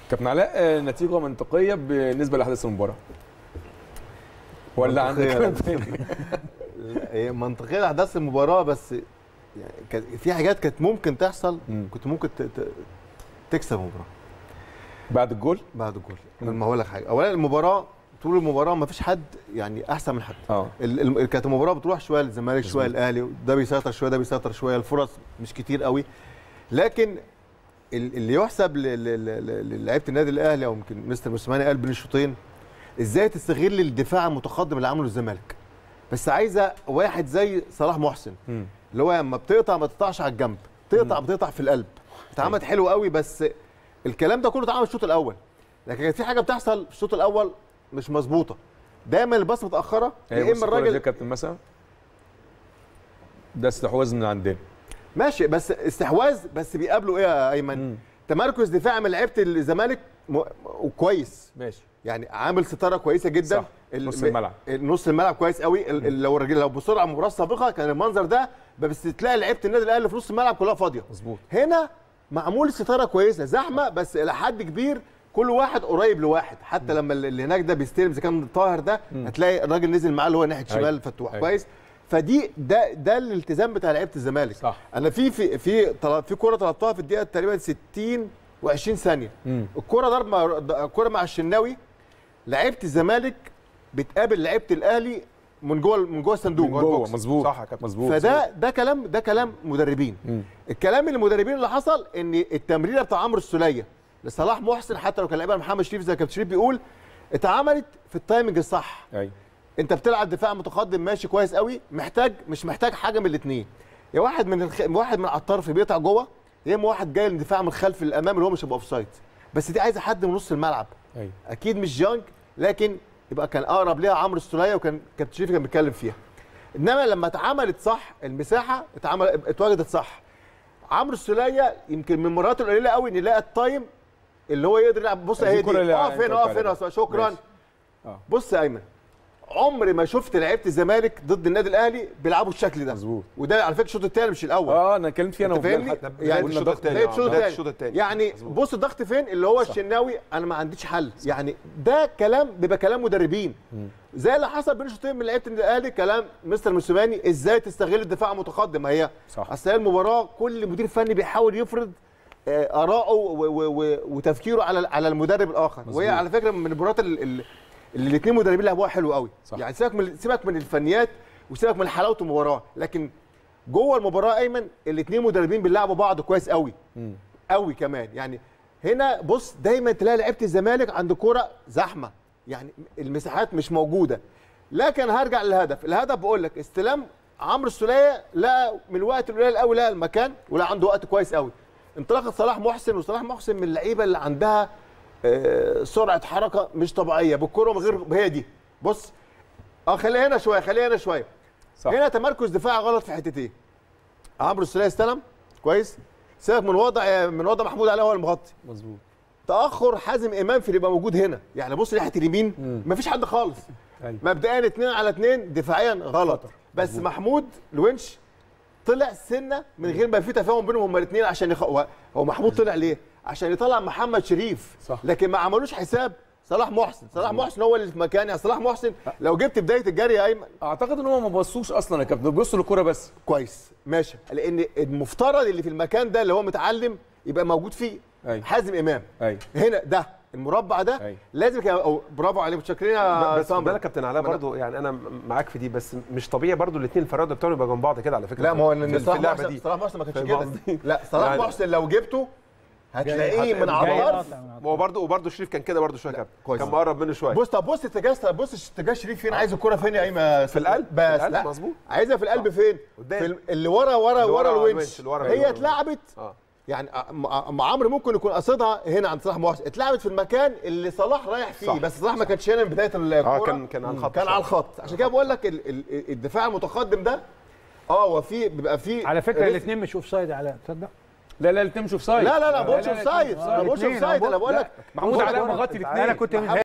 كابتن علاء آه، نتيجه منطقيه بالنسبه لاحداث المباراه ولا عندك منطقية. كلام تاني؟ هي منطقيه احداث المباراه بس يعني كان في حاجات كانت ممكن تحصل مم. كنت ممكن ت- ت- تكسب المباراه بعد الجول بعد الجول لما هقول لك حاجه اولا المباراه طول المباراه ما فيش حد يعني احسن من حد اه ال- ال- كانت المباراه بتروح شويه للزمالك شويه مظبوط. الاهلي ده بيسيطر شويه ده بيسيطر شويه الفرص مش كتير قوي لكن ال- اللي يحسب ل- ل- ل- للعيبه النادي الاهلي او يمكن مستر موسيماني قال بين الشوطين ازاي تستغل الدفاع المتقدم اللي عمله الزمالك بس عايزه واحد زي صلاح محسن مم. اللي هو لما بتقطع ما تقطعش على الجنب تقطع بتقطع في القلب اتعملت حلو قوي بس الكلام ده كله اتعمل في الشوط الاول لكن كانت في حاجه بتحصل في الشوط الاول مش مظبوطه دايما الباص متاخره هي يا بص اما الكرة دي يا الراجل كابتن مثلا ده استحواذ من عندنا ماشي بس استحواذ بس بيقابله ايه يا ايمن مم. تمركز دفاعي من لعيبه الزمالك م... وكويس ماشي يعني عامل ستاره كويسه جدا صح. نص الملعب. نص الملعب كويس قوي ال- ال- لو الراجل لو بصوا على المباراه السابقه كان المنظر ده بس تلاقي لعيبه النادي الاهلي في نص الملعب كلها فاضيه مظبوط هنا معمول ستاره كويسه زحمه بس الى حد كبير كل واحد قريب لواحد حتى لما اللي هناك ده بيستلم اذا كان طاهر ده هتلاقي الراجل نزل معاه اللي هو ناحيه أيوة. شمال فتوح أيوة. كويس فدي ده ده الالتزام بتاع لعيبه الزمالك صح. انا في في في طل- في كوره طلبتها في الدقيقه تقريبا 60 و20 ثانيه مم. الكوره ضرب مع الكوره مع الشناوي لعيبه الزمالك بتقابل لعيبه الاهلي من جوه من جوه الصندوق من جوه مظبوط صح يا كابتن. مظبوط فده ده كلام ده كلام مدربين مم. الكلام اللي المدربين اللي حصل ان التمريره بتاع عمرو السوليه لصلاح محسن حتى لو كان لعيبها محمد شريف زي كابتن شريف بيقول اتعملت في التايمنج الصح ايوه انت بتلعب دفاع متقدم ماشي كويس قوي محتاج مش محتاج حاجه من الاثنين يا واحد من الخ... واحد من على الطرف بيقطع جوه يا اما واحد جاي للدفاع من خلف الامام اللي هو مش هيبقى اوف سايد بس دي عايزه حد من نص الملعب ايوه اكيد مش جانج لكن يبقى كان اقرب ليها عمرو السوليه وكان كابتن شريف كان بيتكلم فيها انما لما اتعملت صح المساحه اتعمل اتوجدت صح عمرو السوليه يمكن من مراته القليله قوي ان يلاقي التايم اللي هو يقدر يلعب بص دي اهي الكرة دي اللي اقف انت هنا قلت اقف عليها. هنا شكرا ماشي. آه. بص يا ايمن عمري ما شفت لعيبه الزمالك ضد النادي الاهلي بيلعبوا بالشكل ده مظبوط. وده على فكره الشوط الثاني مش الاول اه انا اتكلمت فيه انا انت وبلال فاهمني؟ حتى بداية يعني الشوط ضغط الثاني بداية الشوط بداية الثاني الشوط الثاني يعني بص الضغط فين اللي هو الشناوي انا ما عنديش حل يعني ده كلام بيبقى كلام مدربين زي اللي حصل بين الشوطين من لعيبه النادي الاهلي كلام مستر موسيماني ازاي تستغل الدفاع المتقدم ما هي صح. اصل هي المباراه كل مدير فني بيحاول يفرض آه، اراءه و- و- و- وتفكيره على على المدرب الاخر وهي على فكره من المباريات ال- ال- اللي الاثنين مدربين لعبوها حلو قوي صح. يعني سيبك من سيبك من الفنيات وسيبك من حلاوه المباراه لكن جوه المباراه ايمن الاثنين مدربين بيلعبوا بعض كويس قوي قوي كمان يعني هنا بص دايما تلاقي لعيبه الزمالك عند كوره زحمه يعني المساحات مش موجوده لكن هرجع للهدف الهدف بقول لك استلام عمرو السوليه لقى من الوقت القليل قوي لقى المكان ولا عنده وقت كويس قوي انطلاقه صلاح محسن وصلاح محسن من اللعيبه اللي عندها آه، سرعه حركه مش طبيعيه بالكره من غير هي دي بص اه خليها هنا شويه خليها هنا شويه صح. هنا تمركز دفاعي غلط في حتتين عمرو السوليه استلم كويس سيبك من وضع من وضع محمود علي هو المغطي مظبوط تاخر حازم امام في اللي يبقى موجود هنا يعني بص ناحيه اليمين مفيش حد خالص أيوة. مبدئيا اتنين على اتنين دفاعيا غلط بس مزبوط. محمود الونش طلع سنه من غير ما في تفاهم بينهم هما الاثنين عشان يخ... هو هو محمود طلع ليه عشان يطلع محمد شريف صح. لكن ما عملوش حساب صلاح محسن صلاح محسن هو اللي في مكان يعني صلاح محسن لو جبت بدايه الجري يا ايمن اعتقد ان هم ما بصوش اصلا يا كابتن بيبصوا للكوره بس كويس ماشي لان المفترض اللي في المكان ده اللي هو متعلم يبقى موجود فيه أيوة. حازم امام ايوه هنا ده المربع ده أيوة. لازم كان أو برافو عليك متشكرين يا بس خد سامر. بالك كابتن علاء ما أنا- برضو يعني انا معاك في دي بس مش طبيعي برضو الاثنين الفراوده بتوعهم يبقى جنب بعض كده على فكره لا ما هو في- ان في صلاح اللعبه محسن دي صلاح محسن ما كانش فاهم كده قصدي؟ لا صلاح يعني- محسن لو جبته هتلاقيه هت- من على جاي الطرف ما هو برضه وبرضه شريف كان كده برضه شويه كابتن كويس. كان مقرب منه شويه بص طب بص اتجاه بص اتجاه شريف فين عايز الكرة فين يا ايمن في القلب، بس في القلب، لا مظبوط. عايزها في القلب فين قدام. في ال- اللي ورا ورا اللي ورا ورا الونش الونش، اللي ورا هي الونش. اتلعبت اه يعني ع- مع عمرو ممكن يكون قصدها هنا عند صلاح محسن اتلعبت في المكان اللي صلاح رايح فيه صح. بس صلاح ما كانش هنا من بدايه الكوره كان- كان على الخط كان شوية. على الخط عشان كده بقول لك ال- ال- الدفاع المتقدم ده اه هو في بيبقى في على فكره رزق. الاثنين مش اوف سايد علاء تصدق لا لا الاثنين مش اوف سايد لا لا لا ما بقولش لا، اوف لا، سايد لا، ما بقولش اوف الاتنين، سايد أنا انا بقول لك محمود علاء مغطي انا الاثنين كنت